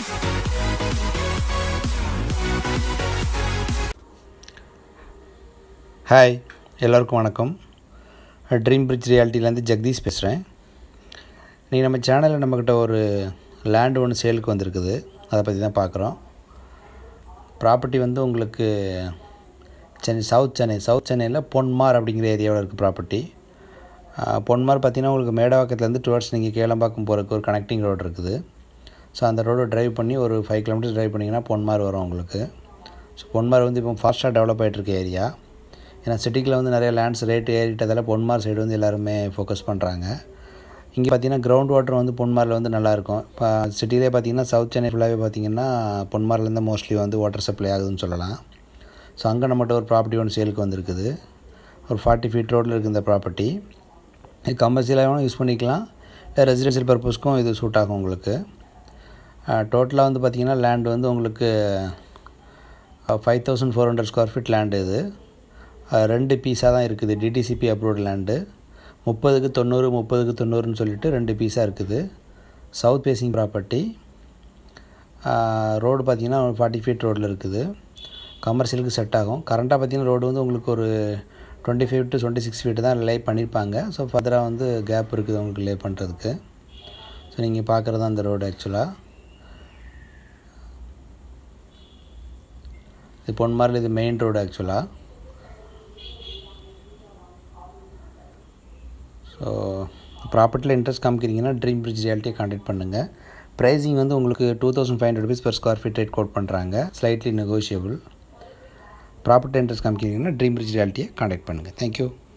hi எல்லோருக்கும் வணக்கம் dream bridge ரியாலிட்டிலேருந்து Jagadish பேசுகிறேன் நீங்கள் நம்ம சேனலில் நம்மக்கிட்ட ஒரு லேண்டு ஒன்று சேலுக்கு வந்திருக்குது அதை பற்றி தான் பார்க்குறோம் ப்ராப்பர்ட்டி வந்து உங்களுக்கு சென்னை சவுத் சென்னை சவுத் சென்னையில் பொன்மார் அப்படிங்கிற ஏரியாவில் இருக்குது ப்ராப்பர்ட்டி பொன்மார் பார்த்திங்கன்னா உங்களுக்கு மேடவாக்கத்துலேருந்து டுவர்ட்ஸ் நீங்கள் கேளம்பாக்கம் போகிறதுக்கு ஒரு கனெக்டிங் ரோடு இருக்குது ஸோ அந்த ரோடு ட்ரைவ் பண்ணி ஒரு ஃபைவ் கிலோமீட்டர்ஸ் ட்ரைவ் பண்ணிங்கன்னா பொன்மார் வரும் உங்களுக்கு ஸோ பொன்மார் வந்து இப்போ ஃபாஸ்ட்டாக டெவலப் ஆகிட்டுருக்க ஏரியா ஏன்னா சிட்டிக்கில் வந்து நிறைய லேண்ட்ஸ் ரேட்டு ஏறிட்டதால் பொன்மார் சைடு வந்து எல்லாருமே ஃபோக்கஸ் பண்ணுறாங்க இங்கே பார்த்தீங்கன்னா கிரவுண்ட் வாட்டர் வந்து பொன்மாரில் வந்து நல்லாயிருக்கும் இப்போ சிட்டிலே பார்த்தீங்கன்னா சவுத் சென்னை ஃபுல்லாகவே பார்த்தீங்கன்னா பொன்மார்லேருந்து மோஸ்ட்லி வந்து வாட்டர் சப்ளை ஆகுதுன்னு சொல்லலாம் ஸோ அங்கே நம்மகிட்ட ஒரு ப்ராப்பர்ட்டி ஒன்று சேலுக்கு வந்திருக்குது ஒரு ஃபார்ட்டி ஃபீட் ரோட்டில் இருக்குது இந்த ப்ராப்பர்ட்டி இது கமர்ஷியலாகவும் யூஸ் பண்ணிக்கலாம் இல்லை ரெசிடென்ஷியல் பர்பஸ்க்கும் இது சூட் ஆகும் உங்களுக்கு டோட்டலாக வந்து பார்த்திங்கன்னா லேண்ட் வந்து உங்களுக்கு five thousand four hundred square feet land இது ரெண்டு பீஸாக தான் இருக்குது டிடிசிபி அப்ரூவ்டு லேண்டு முப்பதுக்கு தொண்ணூறு முப்பதுக்கு தொண்ணூறுன்னு சொல்லிட்டு ரெண்டு பீஸாக இருக்குது சவுத் ஃபேஸிங் ப்ராப்பர்ட்டி ரோடு பார்த்திங்கன்னா ஃபார்ட்டி ஃபீட் ரோடில் இருக்குது கமர்ஷியலுக்கு செட் ஆகும் கரண்ட்டாக பார்த்திங்கன்னா ரோடு வந்து உங்களுக்கு ஒரு twenty five to twenty six feet தான் லே பண்ணியிருப்பாங்க ஸோ ஃபர்தராக வந்து கேப் இருக்குது உங்களுக்கு லே பண்ணுறதுக்கு ஸோ நீங்கள் பார்க்குறது தான் அந்த ரோடு ஆக்சுவலாக இது பொன்மாரில் இது மெயின் ரோடு ஆக்சுவலாக ஸோ ப்ராப்பர்ட்டியில் இன்ட்ரெஸ்ட் காமிக்கிறீங்கன்னா ட்ரீம் பிரிட்ஜ் ரியாலிட்டியை கான்டாக்ட் பண்ணுங்கள் ப்ரைஸிங் வந்து உங்களுக்கு two thousand five hundred rupees per square feet rate quote பண்ணுறாங்க ஸ்லைட்லி நெகோஷியபிள் ப்ராப்பர்ட்டி இன்ட்ரெஸ்ட் காமிக்கிறீங்கன்னா ட்ரீம் பிரிட்ஜ் ரியாலிட்டியை கான்டாக்ட் பண்ணுங்கள் தேங்க்யூ